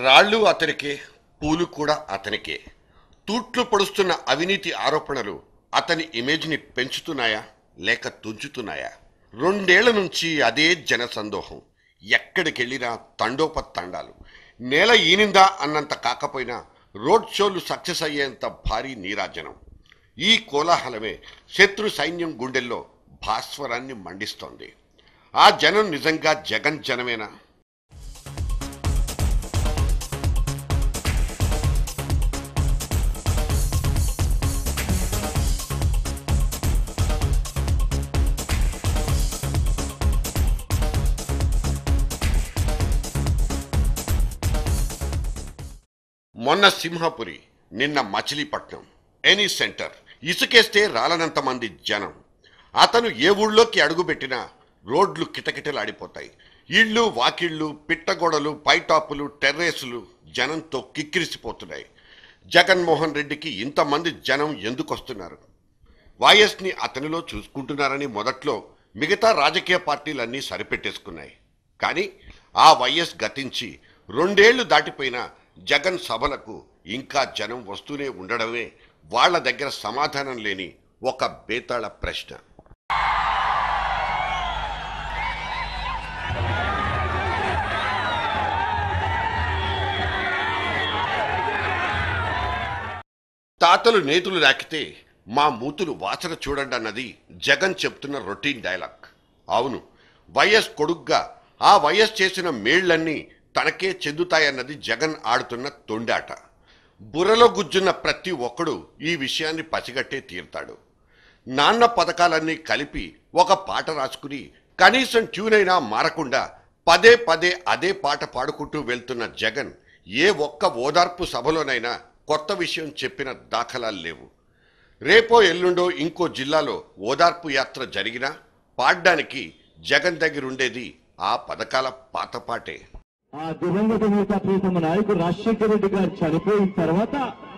రాళ్ళు అతనికే పూలు కూడా అతనికే తూట్లు పొడుస్తున్న అవినీతి ఆరోపణలు అతని ఇమేజ్ని పెంచుతున్నాయా లేక తుంచుతున్నాయా రెండేళ్ల నుంచి అదే జన సందోహం ఎక్కడికెళ్ళినా తండోపతండాలు నేల ఈనిందా అన్నంత కాకపోయినా రోడ్ షోలు సక్సెస్ అయ్యేంత భారీ నీరాజనం ఈ కోలాహలమే శత్రు సైన్యం గుండెల్లో భాస్వరాన్ని మండిస్తోంది ఆ జనం నిజంగా జగన్ జనమేనా మొన్న సింహపురి నిన్న మచిలీపట్నం ఎనీ సెంటర్ ఇసుకేస్తే రాలనంత మంది జనం అతను ఏ ఊళ్ళోకి అడుగుపెట్టినా రోడ్లు కిటకిటలాడిపోతాయి ఇళ్ళు వాకిళ్ళు పిట్టగోడలు పైటాపులు టెర్రేసులు జనంతో కిక్కిరిసిపోతున్నాయి జగన్మోహన్ రెడ్డికి ఇంతమంది జనం ఎందుకు వస్తున్నారు వైఎస్ని అతనిలో చూసుకుంటున్నారని మొదట్లో మిగతా రాజకీయ పార్టీలన్నీ సరిపెట్టేసుకున్నాయి కానీ ఆ వైఎస్ గతించి రెండేళ్లు దాటిపోయిన జగన్ సభలకు ఇంకా జనం వస్తూనే ఉండడమే వాళ్ళ దగ్గర సమాధానం లేని ఒక బేతాళ ప్రశ్న తాతలు నేతులు రాకితే మా మూతులు వాసన చూడండి అన్నది జగన్ చెప్తున్న రొటీన్ డైలాగ్ అవును వైఎస్ కొడుగ్గా ఆ వైఎస్ చేసిన మేళ్లన్నీ తనకే చెందుతాయన్నది జగన్ ఆడుతున్న తొండాట బుర్రలో గుజ్జున్న ప్రతి ఒక్కడు ఈ విషయాన్ని పసిగట్టే తీరుతాడు నాన్న పథకాలన్నీ కలిపి ఒక పాట రాసుకుని కనీసం ట్యూన్ అయినా మారకుండా పదే పదే అదే పాట పాడుకుంటూ వెళ్తున్న జగన్ ఏ ఒక్క ఓదార్పు సభలోనైనా కొత్త విషయం చెప్పిన దాఖలాలు లేవు రేపో ఎల్లుండో ఇంకో జిల్లాలో ఓదార్పు యాత్ర జరిగినా పాడ్డానికి జగన్ దగ్గర ఉండేది ఆ పథకాల పాతపాటే ఆ దివంగత నేత ప్రీతమ నాయకుడు రాజశేఖర రెడ్డి గారు చనిపోయిన తర్వాత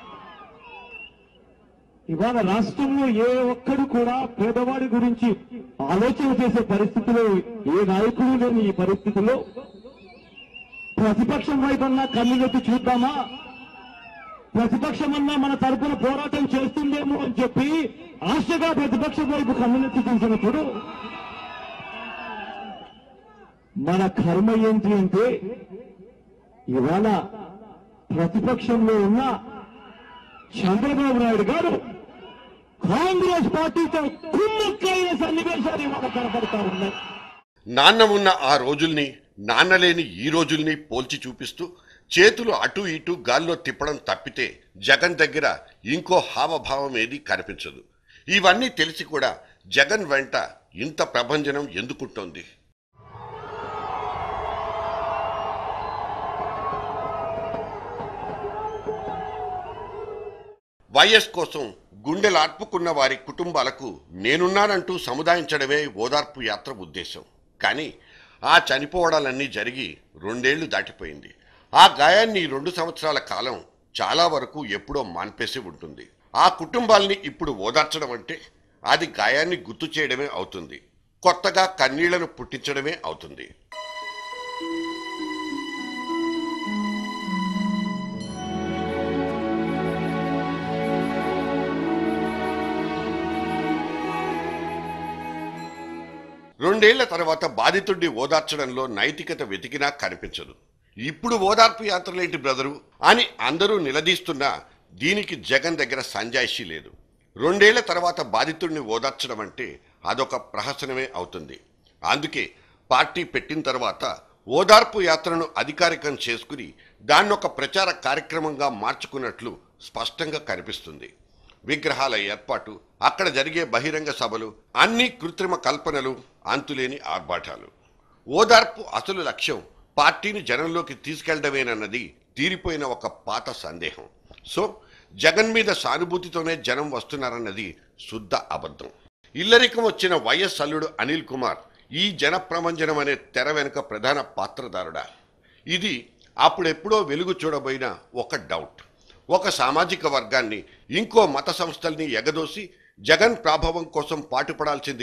ఇవాళ రాష్ట్రంలో ఏ ఒక్కడు కూడా పేదవాడి గురించి ఆలోచన చేసే పరిస్థితిలో ఏ నాయకుడు లేని ఈ పరిస్థితిలో ప్రతిపక్షం వైపన్నా కన్నులెత్తి చూద్దామా ప్రతిపక్షమన్నా మన తరపున పోరాటం చేస్తుందేమో అని చెప్పి ఆశగా ప్రతిపక్షం వైపు కన్నులెత్తి చూసినప్పుడు మన కర్మ ఏంటి అంటే ఇవాళ ప్రతిపక్షంలో ఉన్న చంద్రబాబు నాయుడు గారు కాంగ్రెస్ పార్టీతో కుమ్మక్కైన సన్నివేశాలు ఇవాళ కనపడతా ఉన్నాయి నాన్న ఉన్న ఆ రోజుల్ని నాన్నలేని ఈ రోజుల్ని పోల్చి చూపిస్తూ చేతులు అటు ఇటు గాల్లో తిప్పడం తప్పితే జగన్ దగ్గర ఇంకో హావభావం ఏది కనిపించదు ఇవన్నీ తెలిసి కూడా జగన్ వెంట ఇంత ప్రభంజనం ఎందుకుంటోంది వైఎస్ కోసం గుండెలు ఆర్పుకున్న వారి కుటుంబాలకు నేనున్నానంటూ సముదాయించడమే ఓదార్పు యాత్ర ఉద్దేశం కానీ ఆ చనిపోవడాలన్నీ జరిగి రెండేళ్లు దాటిపోయింది ఆ గాయాన్ని ఈ రెండు సంవత్సరాల కాలం చాలా వరకు ఎప్పుడో మాన్పేసి ఉంటుంది ఆ కుటుంబాల్ని ఇప్పుడు ఓదార్చడం అంటే అది గాయాన్ని గుర్తు చేయడమే అవుతుంది కొత్తగా కన్నీళ్లను పుట్టించడమే అవుతుంది రెండేళ్ల తర్వాత బాధితుడిని ఓదార్చడంలో నైతికత వెతికినా కనిపించదు ఇప్పుడు ఓదార్పు యాత్రలేంటి బ్రదరు అని అందరూ నిలదీస్తున్నా దీనికి జగన్ దగ్గర సంజాయిషీ లేదు రెండేళ్ల తర్వాత బాధితుడిని ఓదార్చడం అంటే అదొక ప్రహసనమే అవుతుంది అందుకే పార్టీ పెట్టిన తర్వాత ఓదార్పు యాత్రను అధికారికం చేసుకుని దాన్నొక ప్రచార కార్యక్రమంగా మార్చుకున్నట్లు స్పష్టంగా కనిపిస్తుంది విగ్రహాల ఏర్పాటు అక్కడ జరిగే బహిరంగ సభలు అన్ని కృత్రిమ కల్పనలు అంతులేని ఆర్భాటాలు ఓదార్పు అసలు లక్ష్యం పార్టీని జనంలోకి తీసుకెళ్లడమేనన్నది తీరిపోయిన ఒక పాత సందేహం సో జగన్ మీద సానుభూతితోనే జనం వస్తున్నారన్నది శుద్ధ అబద్ధం ఇల్లరికం వచ్చిన వైఎస్ అల్లుడు అనిల్ కుమార్ ఈ జన ప్రమంజనం అనే తెర వెనుక ప్రధాన పాత్రదారుడా ఇది అప్పుడెప్పుడో వెలుగు చూడబోయిన ఒక డౌట్ ఒక సామాజిక వర్గాన్ని ఇంకో మత సంస్థల్ని ఎగదోసి జగన్ ప్రాభవం కోసం పాటుపడాల్సిందిగా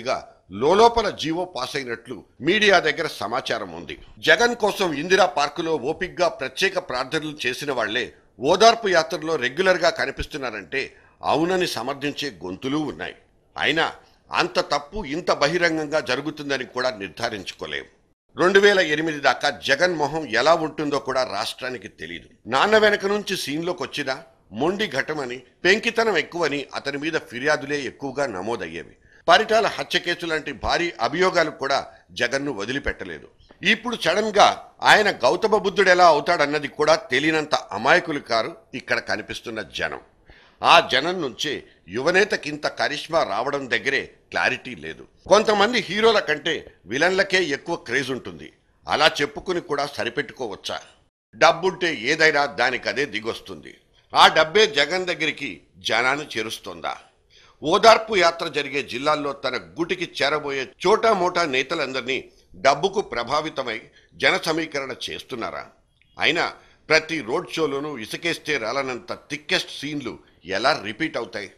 లోలోపల జీవో పాస్ అయినట్లు మీడియా దగ్గర సమాచారం ఉంది జగన్ కోసం ఇందిరా పార్కులో ఓపిగ్గా ప్రత్యేక ప్రార్థనలు చేసిన వాళ్లే ఓదార్పు యాత్రలో రెగ్యులర్గా కనిపిస్తున్నారంటే అవునని సమర్థించే గొంతులు ఉన్నాయి అయినా అంత తప్పు ఇంత బహిరంగంగా జరుగుతుందని కూడా నిర్ధారించుకోలేం రెండు వేల ఎనిమిది దాకా జగన్ మొహం ఎలా ఉంటుందో కూడా రాష్ట్రానికి తెలియదు నాన్న వెనక నుంచి సీన్లోకి వచ్చినా మొండి ఘటమని పెంకితనం ఎక్కువని అతని మీద ఫిర్యాదులే ఎక్కువగా నమోదయ్యేవి పరిటాల హత్య కేసు లాంటి భారీ అభియోగాలు కూడా జగన్ను వదిలిపెట్టలేదు ఇప్పుడు సడన్ గా ఆయన గౌతమ బుద్ధుడు ఎలా అవుతాడన్నది కూడా తెలియనంత అమాయకులు కారు ఇక్కడ కనిపిస్తున్న జనం ఆ జనం నుంచే యువనేతకింత కరిష్మా రావడం దగ్గరే క్లారిటీ లేదు కొంతమంది హీరోల కంటే విలన్లకే ఎక్కువ క్రేజ్ ఉంటుంది అలా చెప్పుకుని కూడా సరిపెట్టుకోవచ్చా డబ్బుంటే ఏదైనా దానికదే దిగొస్తుంది ఆ డబ్బే జగన్ దగ్గరికి జనాన్ని చేరుస్తోందా ఓదార్పు యాత్ర జరిగే జిల్లాల్లో తన గుటికి చేరబోయే చోటా మోటా నేతలందరినీ డబ్బుకు ప్రభావితమై జన సమీకరణ చేస్తున్నారా అయినా ప్రతి రోడ్ షోలోనూ ఇసుకేస్తే రాలనంత థిక్కెస్ట్ సీన్లు ఎలా రిపీట్ అవుతాయి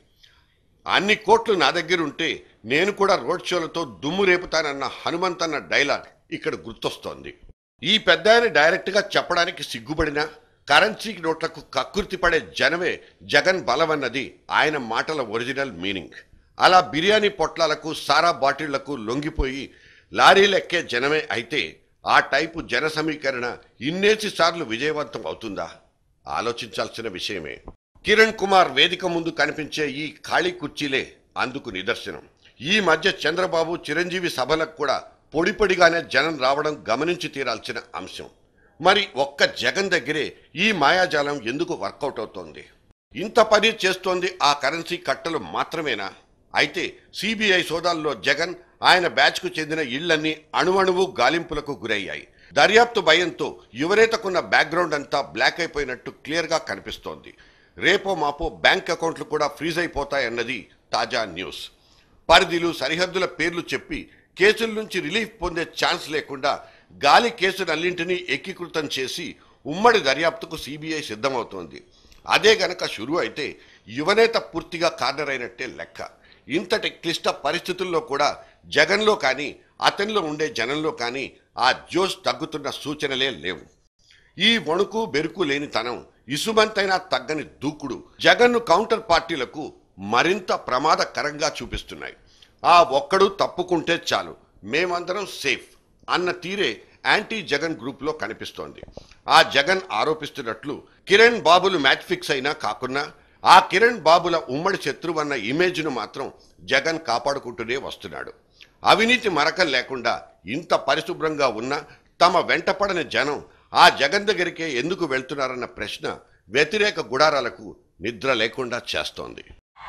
అన్ని కోట్లు నా దగ్గర ఉంటే నేను కూడా రోడ్ షోలతో దుమ్ము రేపుతానన్న హనుమంతన్న డైలాగ్ ఇక్కడ గుర్తొస్తోంది ఈ పెద్ద ఆయన డైరెక్ట్గా చెప్పడానికి సిగ్గుపడినా కరెన్సీ నోట్లకు కక్కుర్తి పడే జనమే జగన్ బలమన్నది ఆయన మాటల ఒరిజినల్ మీనింగ్ అలా బిర్యానీ పొట్లాలకు సారా బాటిళ్లకు లొంగిపోయి లారీలెక్కే జనమే అయితే ఆ టైపు జన సమీకరణ ఇన్నేసి సార్లు విజయవంతం అవుతుందా ఆలోచించాల్సిన విషయమే కిరణ్ కుమార్ వేదిక ముందు కనిపించే ఈ ఖాళీ కుర్చీలే అందుకు నిదర్శనం ఈ మధ్య చంద్రబాబు చిరంజీవి సభలకు కూడా పొడి పొడిగానే జనం రావడం గమనించి తీరాల్సిన అంశం మరి ఒక్క జగన్ దగ్గరే ఈ మాయాజాలం ఎందుకు వర్కౌట్ అవుతోంది ఇంత పని చేస్తోంది ఆ కరెన్సీ కట్టలు మాత్రమేనా అయితే సిబిఐ సోదాల్లో జగన్ ఆయన బ్యాచ్కు చెందిన ఇళ్లన్నీ అణువణువు గాలింపులకు గురయ్యాయి దర్యాప్తు భయంతో యువనేతకున్న బ్యాక్గ్రౌండ్ అంతా బ్లాక్ అయిపోయినట్టు క్లియర్గా కనిపిస్తోంది రేపో మాపో బ్యాంక్ అకౌంట్లు కూడా ఫ్రీజ్ అయిపోతాయన్నది తాజా న్యూస్ పరిధిలు సరిహద్దుల పేర్లు చెప్పి కేసుల నుంచి రిలీఫ్ పొందే ఛాన్స్ లేకుండా గాలి కేసులన్నింటినీ ఏకీకృతం చేసి ఉమ్మడి దర్యాప్తుకు సిబిఐ సిద్ధమవుతోంది అదే గనక షురు అయితే యువనేత పూర్తిగా కార్నర్ అయినట్టే లెక్క ఇంతటి క్లిష్ట పరిస్థితుల్లో కూడా జగన్లో కానీ అతనిలో ఉండే జనంలో కానీ ఆ జోష్ తగ్గుతున్న సూచనలే లేవు ఈ వణుకు బెరుకు లేనితనం ఇసుమంతైనా తగ్గని దూకుడు జగన్ను కౌంటర్ పార్టీలకు మరింత ప్రమాదకరంగా చూపిస్తున్నాయి ఆ ఒక్కడు తప్పుకుంటే చాలు మేమందరం సేఫ్ అన్న తీరే యాంటీ జగన్ గ్రూప్లో కనిపిస్తోంది ఆ జగన్ ఆరోపిస్తున్నట్లు కిరణ్ బాబులు మ్యాచ్ ఫిక్స్ అయినా కాకున్నా ఆ కిరణ్ బాబుల ఉమ్మడి శత్రువన్న ఇమేజ్ను మాత్రం జగన్ కాపాడుకుంటూనే వస్తున్నాడు అవినీతి మరకం లేకుండా ఇంత పరిశుభ్రంగా ఉన్న తమ వెంటపడని జనం ఆ జగన్ దగ్గరికే ఎందుకు వెళ్తున్నారన్న ప్రశ్న వ్యతిరేక గుడారాలకు నిద్ర లేకుండా చేస్తోంది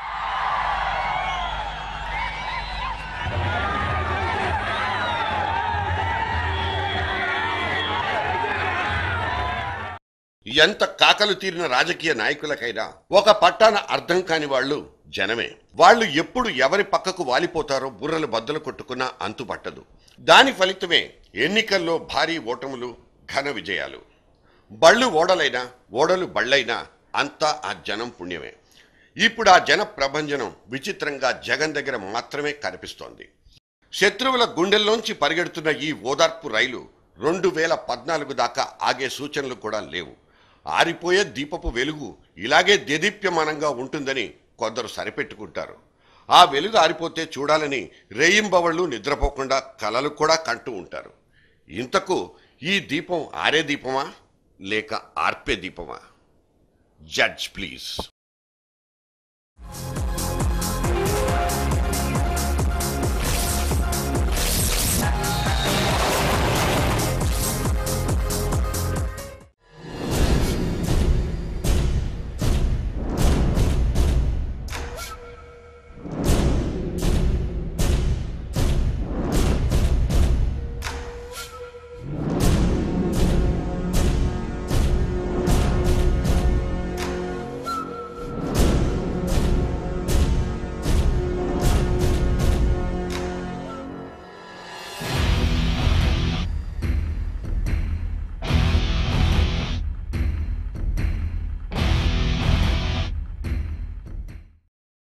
ఎంత కాకలు తీరిన రాజకీయ నాయకులకైనా ఒక పట్టాన అర్థం కాని వాళ్ళు జనమే వాళ్ళు ఎప్పుడు ఎవరి పక్కకు వాలిపోతారో బుర్రలు బద్దలు కొట్టుకున్నా అంతుపట్టదు దాని ఫలితమే ఎన్నికల్లో భారీ ఓటములు ఘన విజయాలు బళ్ళు ఓడలైనా ఓడలు బళ్ళైనా అంతా ఆ జనం పుణ్యమే ఇప్పుడు ఆ జన ప్రభంజనం విచిత్రంగా జగన్ దగ్గర మాత్రమే కనిపిస్తోంది శత్రువుల గుండెల్లోంచి పరిగెడుతున్న ఈ ఓదార్పు రైలు రెండు వేల పద్నాలుగు దాకా ఆగే సూచనలు కూడా లేవు ఆరిపోయే దీపపు వెలుగు ఇలాగే దేదీప్యమానంగా ఉంటుందని కొందరు సరిపెట్టుకుంటారు ఆ వెలుగు ఆరిపోతే చూడాలని రేయింబవళ్ళు నిద్రపోకుండా కలలు కూడా కంటూ ఉంటారు ఇంతకు ఈ దీపం ఆరే దీపమా లేక ఆర్పే దీపమా జడ్జ్ ప్లీజ్